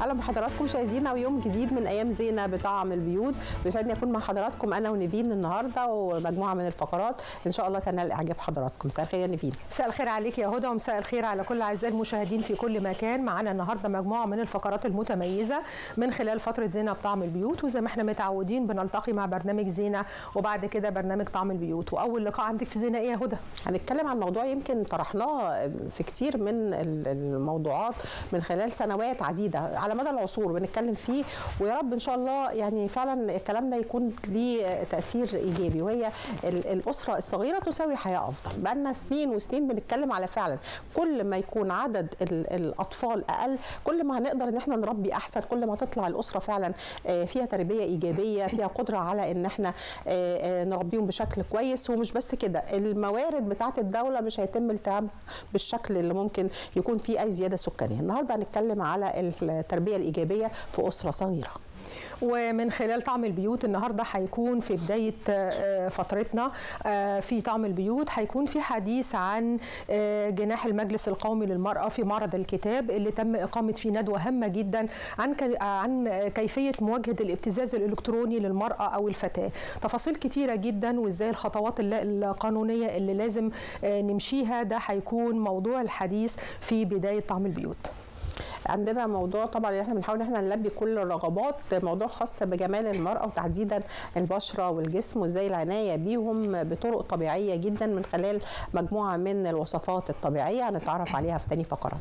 اهلا بحضراتكم مشاهدينا ويوم جديد من ايام زينه بطعم البيوت بيسعدني اكون مع حضراتكم انا ونيفين النهارده ومجموعه من الفقرات ان شاء الله تنال اعجاب حضراتكم مساء الخير يا نيفين مساء الخير عليك يا هدى ومساء الخير على كل اعزائي المشاهدين في كل مكان معانا النهارده مجموعه من الفقرات المتميزه من خلال فتره زينه بطعم البيوت وزي ما احنا متعودين بنلتقي مع برنامج زينه وبعد كده برنامج طعم البيوت واول لقاء عندك في زينه ايه يا هدى هنتكلم عن موضوع يمكن طرحناه في كتير من الموضوعات من خلال سنوات عديده على مدى العصور بنتكلم فيه ويا رب ان شاء الله يعني فعلا الكلام ده يكون ليه تاثير ايجابي وهي الاسره الصغيره تساوي حياه افضل بقالنا سنين وسنين بنتكلم على فعلا كل ما يكون عدد الاطفال اقل كل ما هنقدر ان احنا نربي احسن كل ما تطلع الاسره فعلا فيها تربيه ايجابيه فيها قدره على ان احنا نربيهم بشكل كويس ومش بس كده الموارد بتاعه الدوله مش هيتم التئامها بالشكل اللي ممكن يكون فيه اي زياده سكانيه النهارده هنتكلم على التربيه الايجابيه في اسره صغيره ومن خلال طعم البيوت النهارده هيكون في بدايه فترتنا في طعم البيوت هيكون في حديث عن جناح المجلس القومي للمراه في معرض الكتاب اللي تم اقامه فيه ندوه هامه جدا عن عن كيفيه مواجهه الابتزاز الالكتروني للمراه او الفتاه تفاصيل كتيره جدا وازاي الخطوات القانونيه اللي لازم نمشيها ده هيكون موضوع الحديث في بدايه طعم البيوت عندنا موضوع طبعا احنا بنحاول ان احنا نلبي كل الرغبات موضوع خاص بجمال المراه وتحديدا البشره والجسم وازاي العنايه بيهم بطرق طبيعيه جدا من خلال مجموعه من الوصفات الطبيعيه هنتعرف عليها في تاني فقرات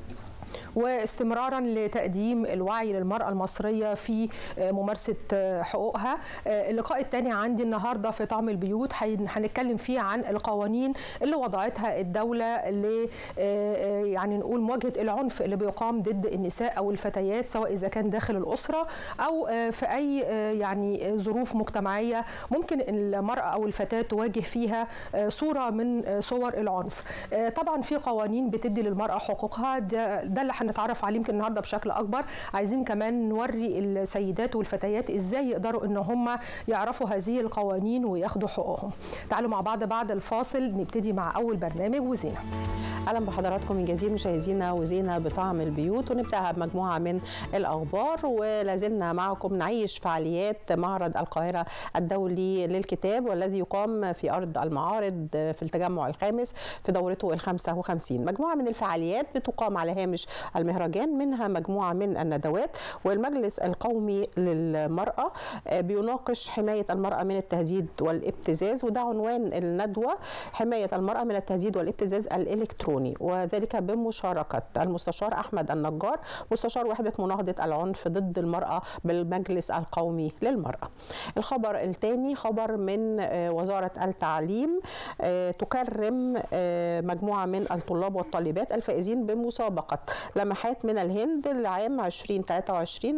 واستمرارا لتقديم الوعي للمرأة المصرية في ممارسة حقوقها اللقاء الثاني عندي النهاردة في طعم البيوت هنتكلم فيه عن القوانين اللي وضعتها الدولة ل يعني نقول مواجهة العنف اللي بيقام ضد النساء أو الفتيات سواء إذا كان داخل الأسرة أو في أي يعني ظروف مجتمعية ممكن المرأة أو الفتاة تواجه فيها صورة من صور العنف طبعا في قوانين بتدي للمرأة حقوقها ده, ده اللي هنتعرف عليه يمكن النهارده بشكل اكبر عايزين كمان نوري السيدات والفتيات ازاي يقدروا ان هم يعرفوا هذه القوانين وياخدوا حقوقهم تعالوا مع بعض بعد الفاصل نبتدي مع اول برنامج وزينه اهلا بحضراتكم من جديد مشاهدينا وزينه بطعم البيوت ونبداها بمجموعه من الاخبار ولازلنا معكم نعيش فعاليات معرض القاهره الدولي للكتاب والذي يقام في ارض المعارض في التجمع الخامس في دورته ال 55 مجموعه من الفعاليات بتقام على هامش المهرجان منها مجموعه من الندوات والمجلس القومي للمراه بيناقش حمايه المراه من التهديد والابتزاز وده عنوان الندوه حمايه المراه من التهديد والابتزاز الالكتروني وذلك بمشاركه المستشار احمد النجار مستشار وحده مناهضه العنف ضد المراه بالمجلس القومي للمراه. الخبر الثاني خبر من وزاره التعليم تكرم مجموعه من الطلاب والطالبات الفائزين بمسابقه لمحات من الهند لعام 2023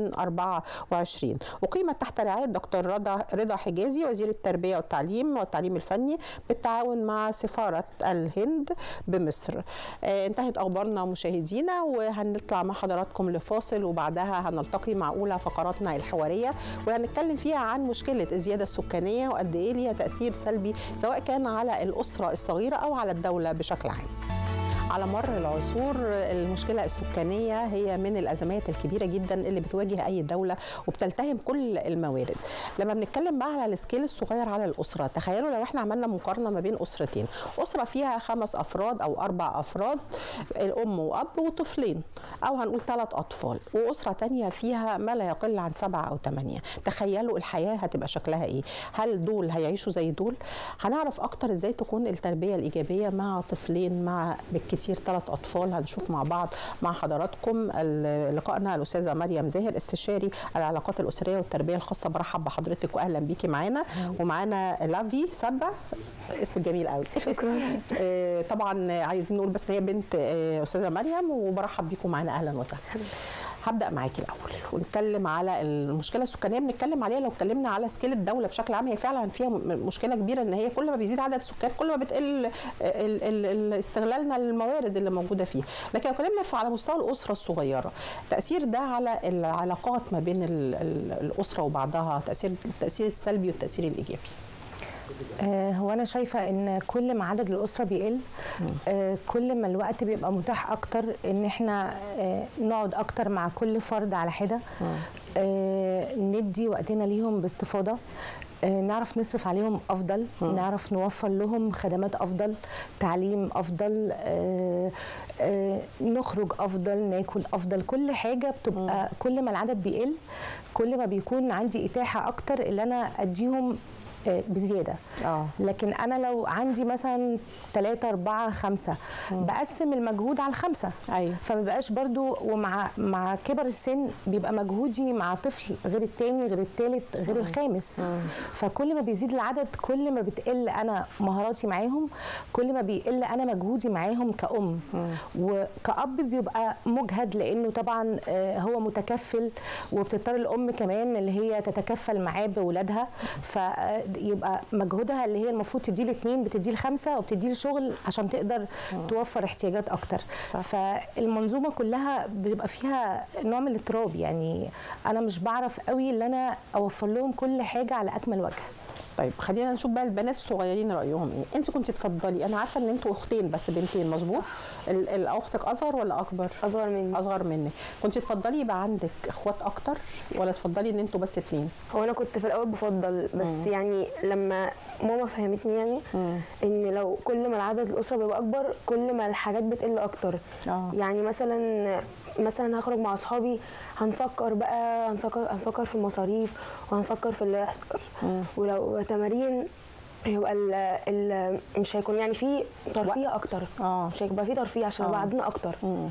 2024 أقيمت تحت رعاية دكتور رضا رضا حجازي وزير التربية والتعليم والتعليم الفني بالتعاون مع سفارة الهند بمصر آه انتهت أخبارنا مشاهدينا وهنطلع مع حضراتكم لفاصل وبعدها هنلتقي مع أولى فقراتنا الحوارية وهنتكلم فيها عن مشكلة الزيادة السكانية وقد إيه ليها تأثير سلبي سواء كان على الأسرة الصغيرة أو على الدولة بشكل عام على مر العصور المشكلة السكانية هي من الأزمات الكبيرة جدا اللي بتواجه أي دولة وبتلتهم كل الموارد لما بنتكلم بقى على السكيل الصغير على الأسرة تخيلوا لو احنا عملنا مقارنة ما بين أسرتين أسرة فيها خمس أفراد أو أربع أفراد الأم وأب وطفلين أو هنقول ثلاث أطفال وأسرة تانية فيها ما لا يقل عن سبعة أو ثمانية تخيلوا الحياة هتبقى شكلها إيه هل دول هيعيشوا زي دول هنعرف أكتر إزاي تكون التربية الإيجابية مع طفلين مع بالكثير كتير ثلاث اطفال هنشوف مع بعض مع حضراتكم لقائنا الاستاذه مريم زاهر استشاري العلاقات الاسريه والتربيه الخاصه برحب بحضرتك واهلا بيكي معانا ومعانا لافي سبا اسم جميل قوي شكرا طبعا عايزين نقول بس هي بنت استاذه مريم وبرحب بيكم معانا اهلا وسهلا هبدا معاكي الاول ونتكلم على المشكله السكانيه بنتكلم عليها لو اتكلمنا على سكيل الدوله بشكل عام هي فعلا فيها مشكله كبيره ان هي كل ما بيزيد عدد السكان كل ما بتقل استغلالنا للموارد اللي موجوده فيها لكن لو اتكلمنا على مستوى الاسره الصغيره تاثير ده على العلاقات ما بين الاسره وبعضها تاثير التاثير السلبي والتاثير الايجابي آه، هو انا شايفه ان كل ما عدد الاسره بيقل آه، كل ما الوقت بيبقى متاح اكتر ان احنا آه، نقعد اكتر مع كل فرد على حده آه، ندي وقتنا ليهم باستفاضه آه، نعرف نصرف عليهم افضل نعرف نوفر لهم خدمات افضل تعليم افضل آه، آه، نخرج افضل ناكل افضل كل حاجه بتبقى كل ما العدد بيقل كل ما بيكون عندي اتاحه اكتر اللي انا اديهم آه، بزياده اه لكن انا لو عندي مثلا 3 4 5 بقسم المجهود على الخمسه ايوه فما بقاش برضو ومع مع كبر السن بيبقى مجهودي مع طفل غير التاني غير التالت غير الخامس فكل ما بيزيد العدد كل ما بتقل انا مهاراتي معاهم كل ما بيقل انا مجهودي معاهم كأم وكأب بيبقى مجهد لانه طبعا آه، هو متكفل وبتضطر الام كمان اللي هي تتكفل معاه باولادها فيبقى مجهودها اللي هي المفروض تديه لاثنين بتديه لخمسه وبتديه لشغل عشان تقدر توفر احتياجات اكتر صح. فالمنظومه كلها بيبقى فيها نوع من الاضطراب يعني انا مش بعرف قوي ان انا اوفر لهم كل حاجه على اكمل وجه طيب خلينا نشوف بقى البنات الصغيرين رايهم ايه انت كنت تفضلي انا عارفه ان انتوا اختين بس بنتين مظبوط ال- ال- اختك اصغر ولا اكبر اصغر مني اصغر منك كنت تفضلي يبقى عندك اخوات اكتر ولا تفضلي ان انتوا بس اتنين هو انا كنت في الاول بفضل بس يعني لما ماما فهمتني يعني ان لو كل ما العدد الاسره بيبقى اكبر كل ما الحاجات بتقل اكتر اه يعني مثلا مثلا هخرج مع اصحابي هنفكر بقى هنفكر هنفكر في المصاريف وهنفكر في اللي هيحصل ولو تمارين يبقى ال ال مش هيكون يعني في ترفيه اكتر اه مش هيبقى في ترفيه عشان آه. يبقى عددنا اكتر مم.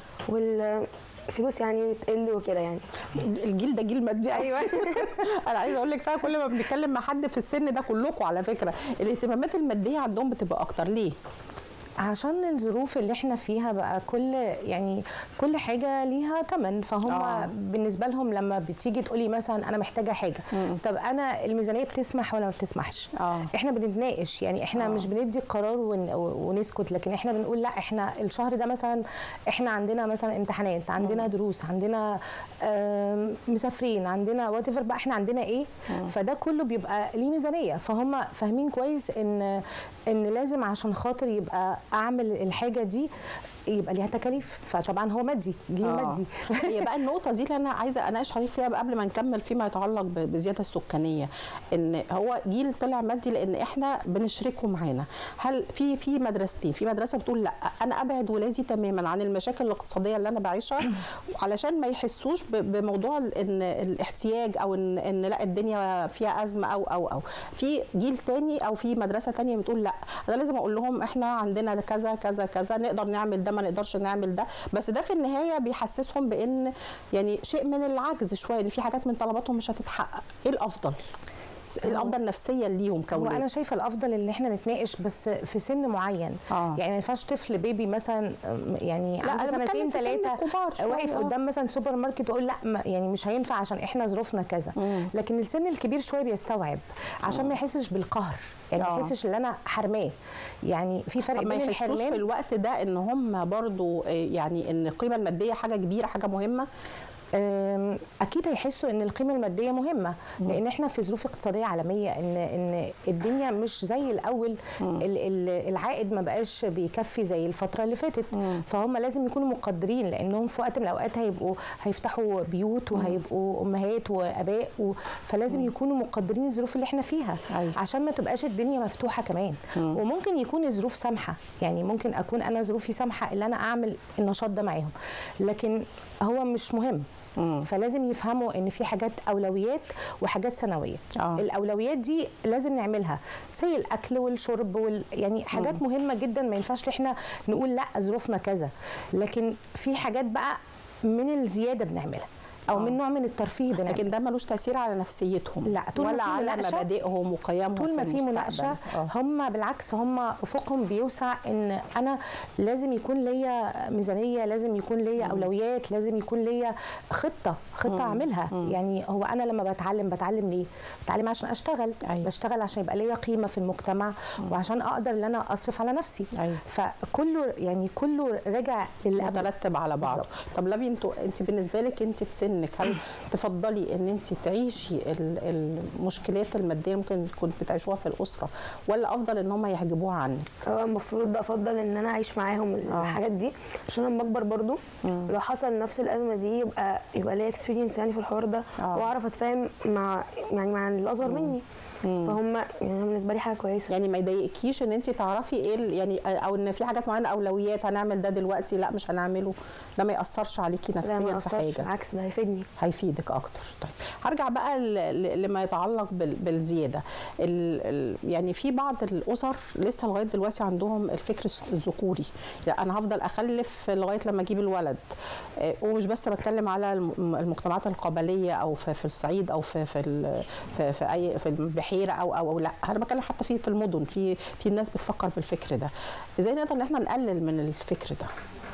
والفلوس يعني بتقل وكده يعني الجيل ده جيل مادي ايوه انا عايزه اقول لك فعلا كل ما بنتكلم مع حد في السن ده كلكم على فكره الاهتمامات الماديه عندهم بتبقى اكتر ليه عشان الظروف اللي احنا فيها بقى كل يعني كل حاجه ليها ثمن فهم آه. آه. بالنسبه لهم لما بتيجي تقولي مثلا انا محتاجه حاجه مم. طب انا الميزانيه بتسمح ولا ما بتسمحش اه احنا بنتناقش يعني احنا آه. آه. مش بندي قرار ون ونسكت لكن احنا بنقول لا احنا الشهر ده مثلا احنا عندنا مثلا امتحانات عندنا دروس عندنا آم، مسافرين عندنا وات بقى احنا عندنا ايه فده كله بيبقى ليه ميزانيه فهم فاهمين كويس ان ان لازم عشان خاطر يبقى اعمل الحاجه دي يبقى ليها تكاليف فطبعا هو مادي جيل آه. مادي هي بقى النقطة دي اللي أنا عايزة أناقش حضرتك فيها بقى قبل ما نكمل فيما يتعلق ب- بالزيادة السكانية إن هو جيل طلع مادي لأن إحنا بنشركه معانا هل في في مدرستين في مدرسة بتقول لا أنا أبعد ولادي تماما عن المشاكل الاقتصادية اللي أنا بعيشها علشان ما يحسوش ب- بموضوع ال- إن الاحتياج أو إن إن لا الدنيا فيها أزمة أو أو أو في جيل تاني أو في مدرسة تانية بتقول لا أنا لازم أقول لهم إحنا عندنا كذا كذا كذا نقدر نعمل ده ما نقدرش نعمل ده بس ده في النهايه بيحسسهم بان يعني شيء من العجز شويه ان في حاجات من طلباتهم مش هتتحقق ايه الافضل إيه الافضل نفسيا ليهم هو كولاد انا شايفه الافضل ان احنا نتناقش بس في سن معين آه. يعني ما ينفعش طفل بيبي مثلا أم، يعني لا، عنده أنا بتكلم سنتين في سن ثلاثه الكبار شوية، واقف آه. قدام مثلا سوبر ماركت ويقول لا ما- يعني مش هينفع عشان احنا ظروفنا كذا مم. لكن السن الكبير شويه بيستوعب عشان ما يحسش بالقهر يعني ما آه. يحسش ان انا حرماه يعني في فرق طب ما بين يحسوش في الحرمان الوقت ده ان هم برضو آه، يعني ان القيمه الماديه حاجه كبيره حاجه مهمه أم، اكيد هيحسوا ان القيمه الماديه مهمه لان احنا في ظروف اقتصاديه عالميه ان ان الدنيا مش زي الاول ال- ال- العائد ما بقاش بيكفي زي الفتره اللي فاتت فهم لازم يكونوا مقدرين لانهم في وقت من الاوقات هيبقوا هيفتحوا بيوت وهيبقوا امهات واباء و... فلازم يكونوا مقدرين الظروف اللي احنا فيها أيوة. عشان ما تبقاش الدنيا مفتوحه كمان وممكن يكون الظروف سامحه يعني ممكن اكون انا ظروفي سامحه ان انا اعمل النشاط ده معاهم لكن هو مش مهم مم. فلازم يفهموا ان في حاجات اولويات وحاجات ثانويه آه. الاولويات دي لازم نعملها زي الاكل والشرب وال... يعني حاجات مهمه جدا ما ينفعش إن احنا نقول لا ظروفنا كذا لكن في حاجات بقى من الزياده بنعملها او آه. من نوع من الترفيه بنعملها لكن ده ملوش تاثير على نفسيتهم لا، طول ما ولا في على مناقشة- مبادئهم وقيمهم طول ما في المستقبل. مناقشه آه. هم بالعكس هم افقهم بيوسع ان انا لازم يكون ليا ميزانيه لازم يكون ليا اولويات لازم يكون ليا خطه خطه اعملها يعني هو انا لما بتعلم بتعلم ليه بتعلم عشان اشتغل أيوة. بشتغل عشان يبقى ليا قيمه في المجتمع وعشان اقدر ان انا اصرف على نفسي أيوة. فكله يعني كله راجع للي قبل. مترتب على بعض بالظبط. طب لافي انتوا انت بالنسبه لك انت في سن منك هل تفضلي ان انت تعيشي ال- المشكلات الماديه ممكن كنت بتعيشوها في الاسره ولا افضل ان هم يحجبوها عنك هو المفروض افضل ان انا اعيش معاهم الحاجات دي عشان لما اكبر برضو لو حصل نفس الازمه دي يبقى يبقى ليا اكسبيرينس يعني في الحوار ده آه. واعرف اتفاهم مع يعني مع الاصغر مني فهم يعني أنا بالنسبه لي حاجه كويسه يعني ما يضايقكيش ان انت تعرفي ايه ال- يعني او ان في حاجات معينه اولويات هنعمل ده دلوقتي لا مش هنعمله ده ما ياثرش عليكي لا نفسيا ما في اثرش حاجه بالعكس ده هيفيدني هيفيدك اكتر طيب هرجع بقى ل- ل- لما يتعلق بال- بالزياده ال ال يعني في بعض الاسر لسه لغايه دلوقتي عندهم الفكر الس- الذكوري يعني انا هفضل اخلف لغايه لما اجيب الولد آه، ومش بس بتكلم على الم- المجتمعات القبليه او في, في الصعيد او في في ال- في, في اي في البحيره او او, أو لا انا بتكلم حتى في في المدن في في ناس بتفكر بالفكر ده ازاي نقدر ان احنا نقلل من الفكر ده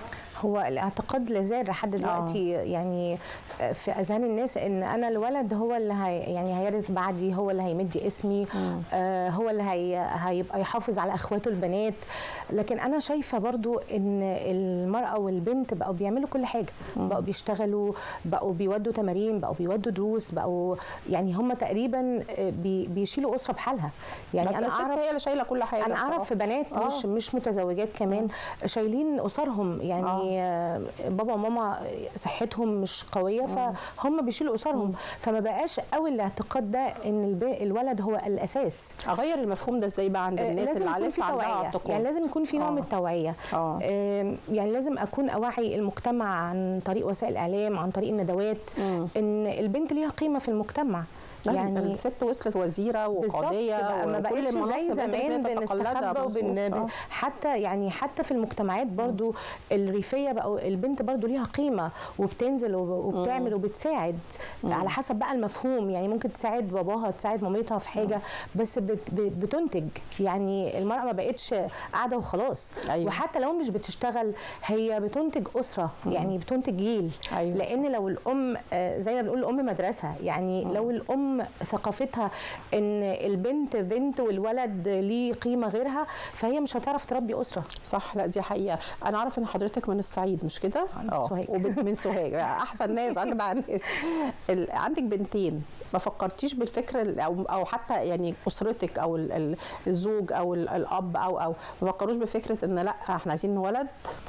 هو الاعتقاد لازال لحد دلوقتي يعني في اذهان الناس ان انا الولد هو اللي هي يعني هيرث بعدي هو اللي هيمد اسمي آه هو اللي هي هيبقى يحافظ على اخواته البنات لكن انا شايفه برضو ان المراه والبنت بقوا بيعملوا كل حاجه بقوا بيشتغلوا بقوا بيودوا تمارين بقوا بيودوا دروس بقوا يعني هم تقريبا بي بيشيلوا اسره بحالها يعني يعني انا الست اعرف هي اللي شايله كل حاجه انا اعرف بصراحة. في بنات آه. مش مش متزوجات كمان شايلين اسرهم يعني آه. بابا وماما صحتهم مش قويه فهم بيشيلوا اسرهم فما بقاش قوي الاعتقاد ده ان الب- الولد هو الاساس اغير المفهوم ده ازاي بقى عند آه، الناس اللي يكون في لسه عندها توعية. اعتقاد يعني لازم يكون في نوع من آه. التوعيه آه. آم، يعني لازم اكون اوعي المجتمع عن طريق وسائل الاعلام عن طريق الندوات مم. ان البنت ليها قيمه في المجتمع يعني يعني الست وصلت وزيره بالظبط وقاضيه بقى ما وكل بقتش زي المناصب أنت زمان بتتقلدها، بنستخبى مظبوط. وبن آه. بن- حتى يعني حتى في المجتمعات برضو الريفيه بقوا البنت برضو ليها قيمه وبتنزل وب- وبتعمل وبتساعد على حسب بقى المفهوم يعني ممكن تساعد باباها تساعد مامتها في حاجه بس بت بت- بتنتج يعني المراه ما بقتش قاعده وخلاص أيوة. وحتى لو مش بتشتغل هي بتنتج اسره يعني بتنتج جيل أيوة لان لو الام آه، زي ما بنقول الام مدرسه يعني لو الام ثقافتها ان البنت بنت والولد ليه قيمه غيرها فهي مش هتعرف تربي اسره صح لا دي حقيقه انا عارف ان حضرتك من الصعيد مش كده أنا من سوهاج. وبنت من سوهاج احسن ناس اجدع ناس ال- عندك بنتين ما فكرتيش بالفكر ال- او او حتى يعني اسرتك او ال- ال- الزوج او ال- الاب او او ما فكروش بفكره ان لا احنا عايزين ولد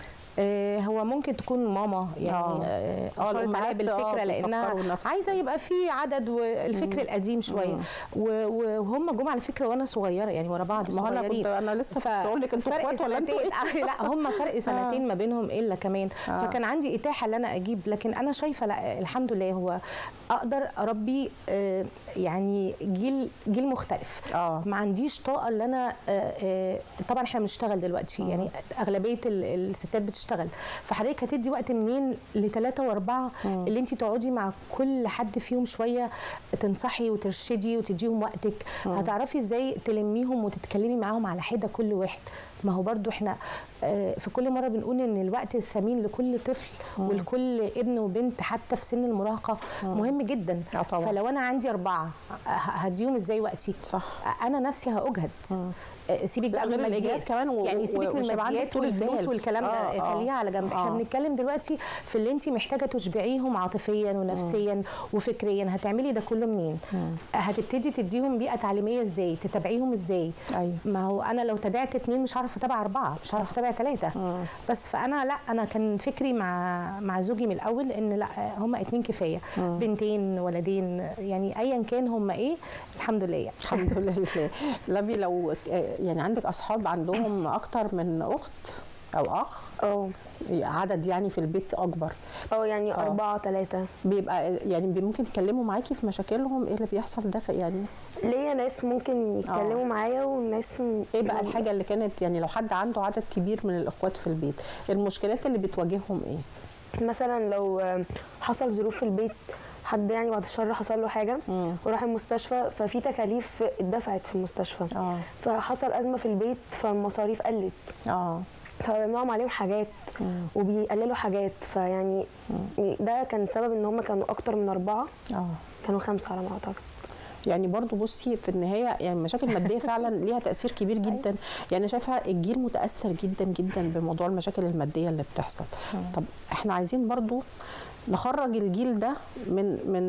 آه، هو ممكن تكون ماما يعني آه. آه، آه، اشارت الأمهات، عليها آه، بالفكره لانها بيفكروا نفس- عايزه يبقى في عدد والفكر القديم شويه و- وهم جم على فكره وانا صغيره يعني ورا بعض ما هو انا صغيرين كنت انا لسه كنت بقول لك انتوا فرق اخوات ولا انتوا سنتين ايه لا هم فرق سنتين ما بينهم الا كمان آه. فكان عندي اتاحه ان انا اجيب لكن انا شايفه لا الحمد لله هو اقدر اربي آه، يعني جيل جيل مختلف اه ما عنديش طاقه ان انا آه، آه، طبعا احنا بنشتغل دلوقتي يعني اغلبيه ال- الستات بتشتغل فحضرتك هتدي وقت منين لثلاثه واربعه اللي انت تقعدي مع كل حد فيهم شويه تنصحي وترشدي وتديهم وقتك هتعرفي ازاي تلميهم وتتكلمي معاهم على حده كل واحد ما هو برضو احنا آه، في كل مره بنقول ان الوقت الثمين لكل طفل ولكل ابن وبنت حتى في سن المراهقه مهم جدا آه طبعا. فلو انا عندي اربعه ه- هديهم ازاي وقتي صح انا نفسي هاجهد آه، سيبك لا، بقى من غير الإجهاد الماديات كمان و- يعني و- سيبك من ومش هيبقى عندك الماديات طول والفلوس بال. والكلام ده آه، آه. خليها على جنب احنا آه. بنتكلم دلوقتي في اللي انت محتاجه تشبعيهم عاطفيا ونفسيا وفكريا هتعملي ده كله منين هتبتدي تديهم بيئه تعليميه ازاي تتابعيهم ازاي ايوه ما هو انا لو تابعت اتنين مش هعرف اتابع اربعه مش هعرف اتابع ثلاثه بس فانا لا انا كان فكري مع مع زوجي من الاول ان لا هما اتنين كفايه بنتين ولدين يعني ايا كان هما ايه الحمد لله يعني. الحمد لله لبي لو آه، يعني عندك اصحاب عندهم اكتر من اخت او اخ اه عدد يعني في البيت اكبر اه يعني آه. أربعة ثلاثة بيبقى يعني بي- ممكن يتكلموا معاكي في مشاكلهم ايه اللي بيحصل ده في- يعني ليا ناس ممكن يتكلموا معايا وناس م- ايه بقى الحاجه اللي كانت يعني لو حد عنده عدد كبير من الاخوات في البيت المشكلات اللي بتواجههم ايه مثلا لو آه، حصل ظروف في البيت حد يعني بعد الشر حصل له حاجه مم. وراح المستشفى ففي تكاليف اتدفعت في المستشفى اه فحصل ازمه في البيت فالمصاريف قلت اه فبيمنعوا عليهم حاجات مم. وبيقللوا حاجات فيعني ده كان سبب ان هم كانوا اكتر من اربعه اه كانوا خمسه على ما اعتقد يعني برضو بصي في النهايه يعني المشاكل الماديه فعلا ليها تاثير كبير جدا يعني شايفه الجيل متاثر جدا جدا بموضوع المشاكل الماديه اللي بتحصل طب احنا عايزين برضو نخرج الجيل ده من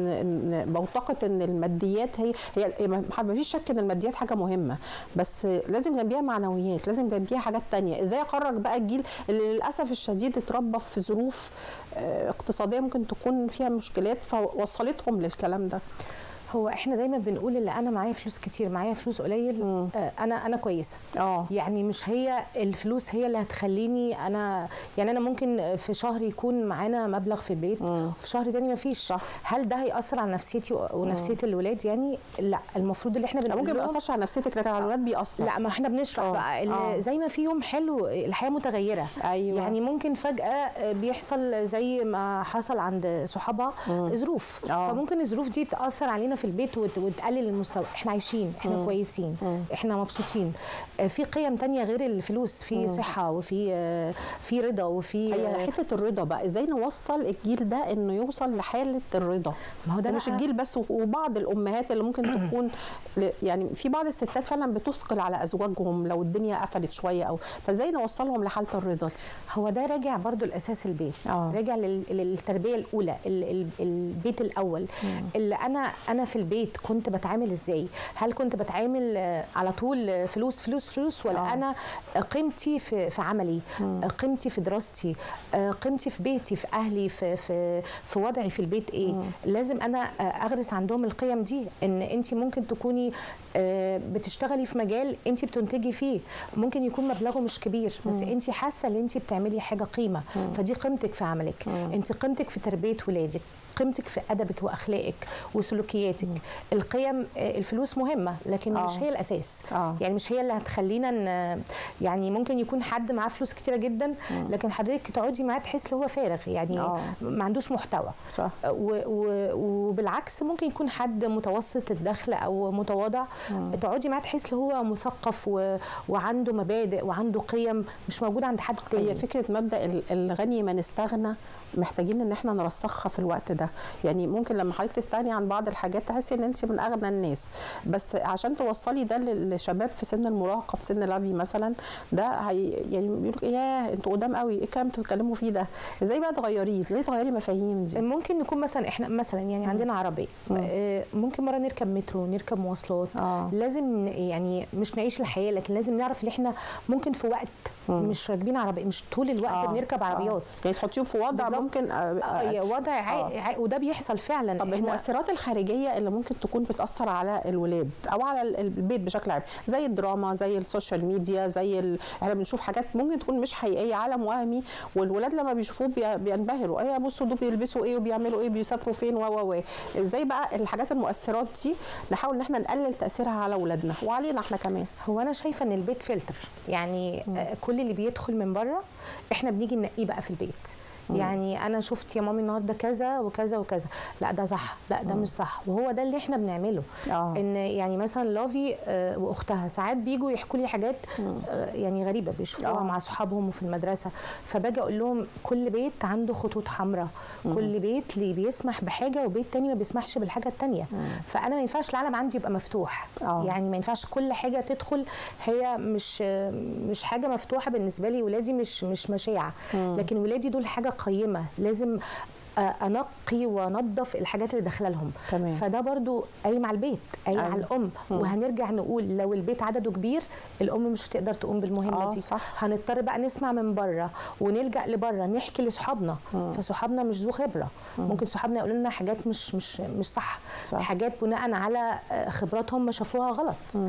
من بوتقه ان الماديات هي هي ما فيش شك ان الماديات حاجه مهمه بس لازم جنبيها معنويات لازم جنبيها حاجات تانية ازاي اخرج بقى الجيل اللي للاسف الشديد اتربى في ظروف اقتصاديه ممكن تكون فيها مشكلات فوصلتهم للكلام ده هو احنا دايما بنقول اللي انا معايا فلوس كتير معايا فلوس قليل آه انا انا كويسه اه يعني مش هي الفلوس هي اللي هتخليني انا يعني انا ممكن في شهر يكون معانا مبلغ في البيت وفي شهر تاني ما فيش صح. هل ده هياثر على نفسيتي ونفسيه الولاد يعني لا المفروض اللي احنا بنقول ممكن ما ياثرش على نفسيتك لكن على الولاد بيأثر لا ما احنا بنشرح آه. بقى اللي آه. زي ما في يوم حلو الحياه متغيره أيوة. يعني ممكن فجاه بيحصل زي ما حصل عند صحابها ظروف آه. فممكن الظروف دي تاثر علينا في البيت وت- وتقلل المستوى احنا عايشين احنا مم. كويسين مم. احنا مبسوطين آه، في قيم تانية غير الفلوس في صحه وفي آه، في رضا وفي هي آه، حته الرضا بقى ازاي نوصل الجيل ده انه يوصل لحاله الرضا ما هو ده مش بقى- الجيل بس وبعض الامهات اللي ممكن تكون ل- يعني في بعض الستات فعلا بتثقل على ازواجهم لو الدنيا قفلت شويه او فازاي نوصلهم لحاله الرضا دي هو ده راجع برضو لاساس البيت آه. راجع لل- للتربيه الاولى ال- ال- البيت الاول اللي انا انا في البيت كنت بتعامل ازاي هل كنت بتعامل آه، على طول آه، فلوس فلوس فلوس ولا آه. انا قيمتي في في عملي آه، قيمتي في دراستي آه، قيمتي في بيتي في اهلي في في في وضعي في البيت ايه لازم انا آه، اغرس عندهم القيم دي ان انت ممكن تكوني آه، بتشتغلي في مجال انت بتنتجي فيه ممكن يكون مبلغه مش كبير بس انت حاسه ان انت بتعملي حاجه قيمه فدي قيمتك في عملك انت قيمتك في تربيه ولادك قيمتك في ادبك واخلاقك وسلوكياتك القيم آه، الفلوس مهمه لكن آه. مش هي الاساس آه. يعني مش هي اللي هتخلينا ن... يعني ممكن يكون حد معاه فلوس كتيره جدا لكن حضرتك تقعدي معاه تحس ان هو فارغ يعني آه. ما عندوش محتوى صح و و وبالعكس ممكن يكون حد متوسط الدخل او متواضع تقعدي معاه تحس ان هو مثقف و... وعنده مبادئ وعنده قيم مش موجوده عند حد تاني هي فكره مبدا ال- الغني من استغنى محتاجين ان احنا نرسخها في الوقت ده يعني ممكن لما حضرتك تستغني عن بعض الحاجات تحسي ان انت من اغنى الناس بس عشان توصلي ده للشباب في سن المراهقه في سن الابي مثلا ده هي يعني بيقولوا ياه انتوا قدام قوي ايه الكلام اللي بتتكلموا فيه ده ازاي بقى تغيريه ازاي تغيري المفاهيم دي ممكن نكون مثلا احنا مثلا يعني عندنا عربيه آه، ممكن مره نركب مترو نركب مواصلات آه. لازم ن- يعني مش نعيش الحياه لكن لازم نعرف ان احنا ممكن في وقت مش راكبين عربيه مش طول الوقت آه، بنركب عربيات آه. يعني تحطيهم في وضع بالظبط. ممكن آه، آه، آه، يا وضع عا... عا... وده بيحصل فعلا طب إحنا- المؤثرات الخارجيه اللي ممكن تكون بتاثر على الولاد او على ال- البيت بشكل عام زي الدراما زي السوشيال ميديا زي ال... احنا بنشوف حاجات ممكن تكون مش حقيقيه عالم وهمي والولاد لما بيشوفوه بي... بينبهروا ايه بصوا دول بيلبسوا ايه وبيعملوا ايه بيسافروا فين و و و ازاي بقى الحاجات المؤثرات دي نحاول ان احنا نقلل تاثيرها على اولادنا وعلينا احنا كمان هو انا شايفه ان البيت فلتر يعني آه، كل اللي بيدخل من بره احنا بنيجي ننقيه بقى في البيت يعني انا شفت يا مامي النهارده كذا وكذا وكذا لا ده صح لا ده مش صح وهو ده اللي احنا بنعمله آه. ان يعني مثلا لافي آه، واختها ساعات بيجوا يحكوا لي حاجات آه، يعني غريبه بيشوفوها آه. مع اصحابهم وفي المدرسه فباجي اقول لهم كل بيت عنده خطوط حمراء كل بيت اللي بيسمح بحاجه وبيت تاني ما بيسمحش بالحاجه التانيه فانا ما ينفعش العالم عندي يبقى مفتوح آه. يعني ما ينفعش كل حاجه تدخل هي مش مش حاجه مفتوحه بالنسبه لي ولادي مش مش مشاع لكن ولادي دول حاجه قيمه لازم آه، انقي وانظف الحاجات اللي داخله لهم تمام. فده برضو قايم على البيت قايم أيوة. على الام وهنرجع نقول لو البيت عدده كبير الام مش هتقدر تقوم بالمهمه آه، دي صح. هنضطر بقى نسمع من بره ونلجا لبره نحكي لاصحابنا فصحابنا مش ذو خبره ممكن صحابنا يقولوا لنا حاجات مش مش مش صح, صح. حاجات بناء على آه، خبرات هم شافوها غلط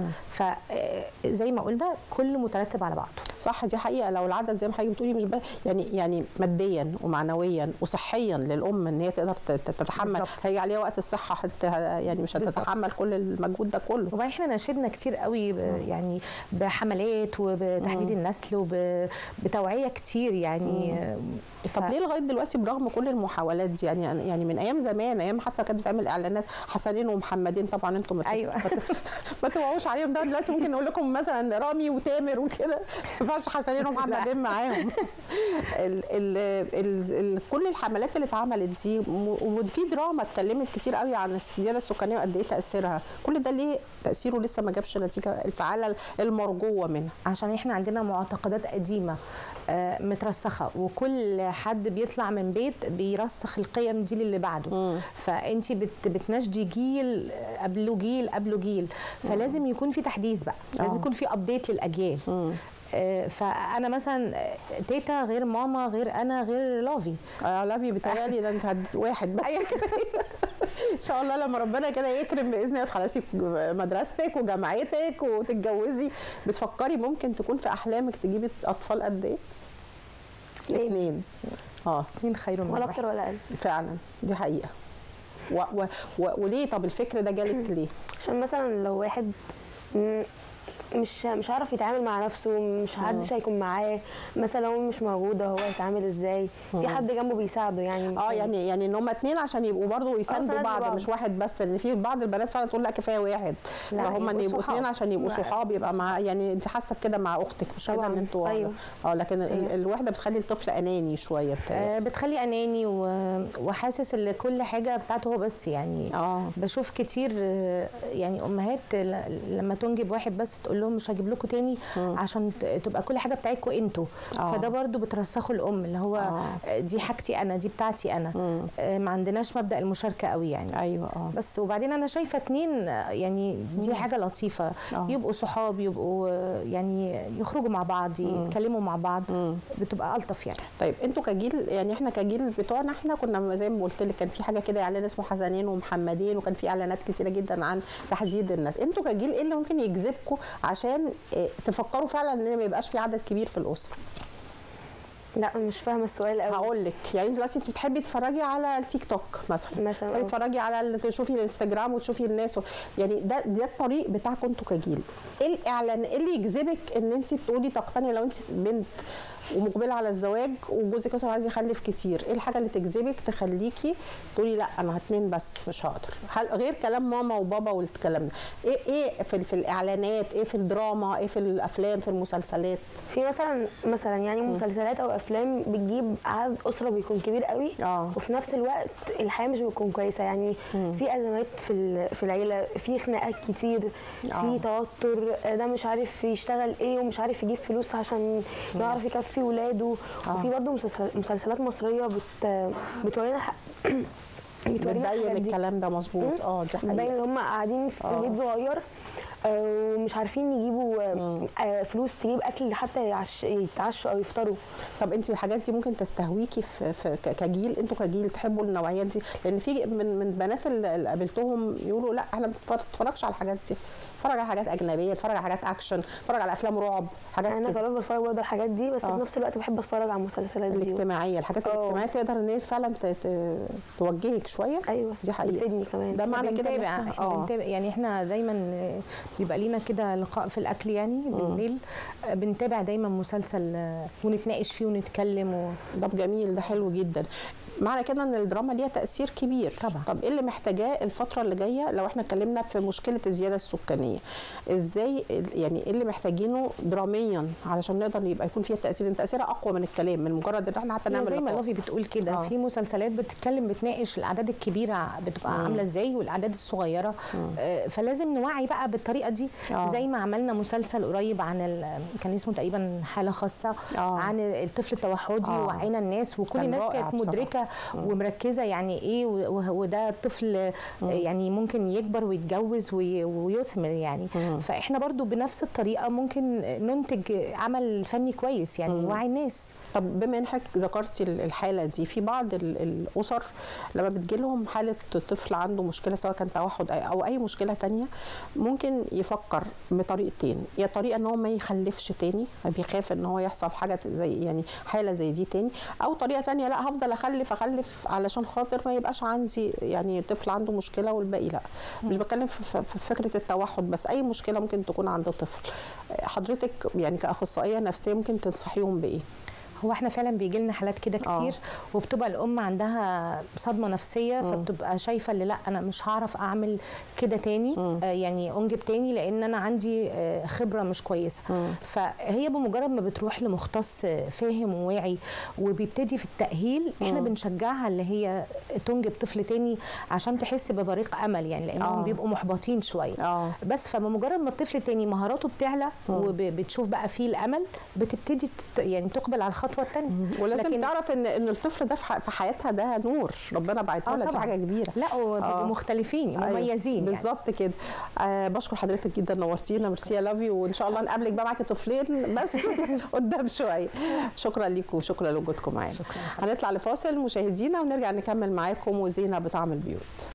فزي ما قلنا كل مترتب على بعضه صح دي حقيقه لو العدد زي ما حضرتك بتقولي مش بس يعني يعني ماديا ومعنويا وصحيا للام ان هي تقدر تت- تتحمل بالظبط. هيجي عليها وقت الصحه حتى يعني مش بالظبط. هتتحمل كل المجهود ده كله وبعدين احنا ناشدنا كتير قوي ب- يعني بحملات وبتحديد النسل وبتوعيه كتير يعني ف- طب ليه لغايه دلوقتي برغم كل المحاولات دي يعني يعني من ايام زمان ايام حتى كانت بتعمل اعلانات حسنين ومحمدين طبعا انتم ما أيوة. ما توعوش عليهم ده دلوقتي ممكن نقول لكم مثلا رامي وتامر وكده ما ينفعش حسنين ومحمدين معاهم ال ال ال ال كل الحملات اللي اتعملت اتعملت دي م- وفي دراما اتكلمت كتير قوي عن الزياده السكانيه وقد ايه تاثيرها كل ده ليه تاثيره لسه ما جابش نتيجه الفعاله المرجوه منها عشان احنا عندنا معتقدات قديمه آه، مترسخه وكل حد بيطلع من بيت بيرسخ القيم دي للي بعده فانت بت بتناشدي جيل قبله جيل قبله جيل فلازم يكون في تحديث بقى لازم آه. يكون في ابديت للاجيال آه، فانا مثلا آه، تيتا غير ماما غير انا غير لافي آه، لافي بيتهيألي ده انت هد- واحد بس كده ان شاء الله لما ربنا كده يكرم باذن الله تخلصي مدرستك وجامعتك وتتجوزي بتفكري ممكن تكون في احلامك تجيبي اطفال قد ايه؟ اتنين. اتنين اه مين خير من ولا واحد اكتر ولا اقل فعلا دي حقيقه و و و وليه طب الفكر ده جالك ليه؟ عشان مثلا لو واحد م- مش مش عارف يتعامل مع نفسه مش حدش هيكون معاه مثلا لو أمي مش موجوده هو هيتعامل ازاي في حد جنبه بيساعده يعني اه يعني يعني ان هم اتنين عشان يبقوا برضه يساندوا سندوا بعض بعض. مش واحد بس ان في بعض البنات فعلا تقول لا كفايه واحد لا، لا هم ان يبقوا يبقوا صحاب. اتنين عشان يبقوا لا. صحاب يبقى مع يعني انت حاسه بكده مع اختك مش كده طبعاً. ان انتوا أيوة. اه لكن ال- أيوة. الوحده بتخلي الطفل اناني شويه بتاعي آه، بتخلي اناني و- وحاسس ان كل حاجه بتاعته هو بس يعني اه بشوف كتير آه، يعني امهات ل- لما تنجب واحد بس تقول لهم مش هجيب لكم تاني عشان ت- تبقى كل حاجه بتاعتكم انتوا آه. فده برضو بترسخوا الام اللي هو آه. آه، دي حاجتي انا دي بتاعتي انا مم. آه، ما عندناش مبدا المشاركه قوي يعني ايوه اه بس وبعدين انا شايفه اتنين آه، يعني دي حاجه لطيفه آه. يبقوا صحاب يبقوا آه، يعني يخرجوا مع بعض يتكلموا مع بعض مم. بتبقى الطف يعني طيب انتوا كجيل يعني احنا كجيل بتوعنا احنا كنا زي ما قلت لك كان في حاجه كده اعلان اسمه حسنين ومحمدين وكان في اعلانات كتيره جدا عن تحديد الناس انتوا كجيل ايه اللي ممكن يجذبكم عشان اه، تفكروا فعلا ان ما يبقاش في عدد كبير في الاسره لا مش فاهمه السؤال قوي هقول لك يعني انت بس انت بتحبي تتفرجي على التيك توك مثلا مثلا تحبي اه. تتفرجي على ال- تشوفي الانستجرام وتشوفي الناس و... يعني ده ده الطريق بتاعكم انتوا كجيل ايه الاعلان ايه اللي يجذبك ان انت تقولي تقتني لو انت بنت ومقبله على الزواج وجوزك مثلا عايز يخلف كتير ايه الحاجه اللي تجذبك تخليكي تقولي لا انا هتنين بس مش هقدر هل غير كلام ماما وبابا والكلام ده ايه ايه في, في الاعلانات ايه في الدراما ايه في الافلام في المسلسلات في مثلا مثلا يعني مسلسلات او افلام بتجيب عدد اسره بيكون كبير قوي اه وفي نفس الوقت الحياه مش بتكون كويسه يعني في ازمات في ال- في العيله في خناقات كتير آه. في توتر آه، ده مش عارف يشتغل ايه ومش عارف يجيب فلوس عشان يعرف يكفي ولاده آه. وفي برضه مسلسل- مسلسلات مصريه بت بتورينا ح- بتورينا بتبين الحاجات دي. الكلام ده مظبوط اه دي بتبين حقيقه ان هم قاعدين في آه. بيت صغير آه، ومش عارفين يجيبوا آه، آه، فلوس تجيب اكل حتى يعش- يتعشوا او يفطروا طب انت الحاجات دي ممكن تستهويكي في, في ك- كجيل انتوا كجيل تحبوا النوعيات دي لان في من من بنات اللي اللي قابلتهم يقولوا لا احنا ما بنتفرجش على الحاجات دي اتفرج على حاجات اجنبيه اتفرج على حاجات اكشن اتفرج على افلام رعب حاجات انا كده كمان بتفرج برضه على الحاجات دي بس آه. في نفس الوقت بحب اتفرج على المسلسلات دي الاجتماعيه الحاجات اه. الاجتماعيه تقدر ان هي فعلا ت- ت- توجهك شويه ايوه دي حقيقه بتفيدني كمان ده معنى كده إن بنتابع إحنا- احنا بنتابع يعني احنا دايما آه، بيبقى لينا كده لقاء في الاكل يعني بالليل آه، بنتابع دايما مسلسل آه، ونتناقش فيه ونتكلم و... ده جميل ده حلو جدا معنى كده ان الدراما ليها تاثير كبير طبعا. طب ايه اللي محتاجاه الفتره اللي جايه لو احنا اتكلمنا في مشكله الزياده السكانيه ازاي ال- يعني ايه اللي محتاجينه دراميا علشان نقدر يبقى يكون فيها تاثير لان تاثيرها اقوى من الكلام من مجرد ان احنا حتى هي نعمل زي ما لقاء. لوفي بتقول كده آه. في مسلسلات بتتكلم بتناقش الاعداد الكبيره بتبقى مم. عامله ازاي والاعداد الصغيره آه، فلازم نوعي بقى بالطريقه دي آه. زي ما عملنا مسلسل قريب عن ال- كان اسمه تقريبا حاله خاصه آه. عن الطفل التوحدي آه. وعينا الناس وكل كان الناس رائع كانت بصراحة. مدركه ومركزه يعني ايه و- و- وده الطفل يعني ممكن يكبر ويتجوز وي- ويثمر يعني مم. فاحنا برضو بنفس الطريقه ممكن ننتج عمل فني كويس يعني يوعي الناس طب بما انك ذكرتي ال- الحاله دي في بعض ال- الاسر لما بتجيلهم حاله طفل عنده مشكله سواء كان توحد أي- او اي مشكله تانية ممكن يفكر بطريقتين يا طريقه ان هو ما يخلفش تاني بيخاف ان هو يحصل حاجه زي يعني حاله زي دي تاني او طريقه تانية لا هفضل اخلف اخلف علشان خاطر ما يبقاش عندي يعني طفل عنده مشكله والباقي لا مش بتكلم في في- في فكره التوحد بس اي مشكله ممكن تكون عند طفل حضرتك يعني كاخصائيه نفسيه ممكن تنصحيهم بايه هو احنا فعلا بيجي لنا حالات كده كتير وبتبقى الام عندها صدمه نفسيه فبتبقى شايفه اللي لا انا مش هعرف اعمل كده تاني آه يعني انجب تاني لان انا عندي آه خبره مش كويسه فهي بمجرد ما بتروح لمختص آه، فاهم وواعي وبيبتدي في التاهيل احنا بنشجعها اللي هي تنجب طفل تاني عشان تحس ببريق امل يعني لانهم آه. بيبقوا محبطين شويه اه بس فبمجرد ما الطفل التاني مهاراته بتعلى وبتشوف بقى فيه الامل بتبتدي تت- يعني تقبل على الخطوه الثانيه ولازم تعرف ان ان الطفل ده في ح- في حياتها ده نور ربنا بعته آه لها دي طبعاً. حاجه كبيره لا وبيبقوا آه. مختلفين أيوة، مميزين يعني. بالظبط كده آه بشكر حضرتك جدا نورتينا ميرسي يا لافي وان شاء الله نقابلك بقى معاكي طفلين بس قدام شويه شكرا ليكم وشكرا لوجودكم معانا شكراً. هنطلع لفاصل مشاهدينا ونرجع نكمل معاكم وزينه بطعم البيوت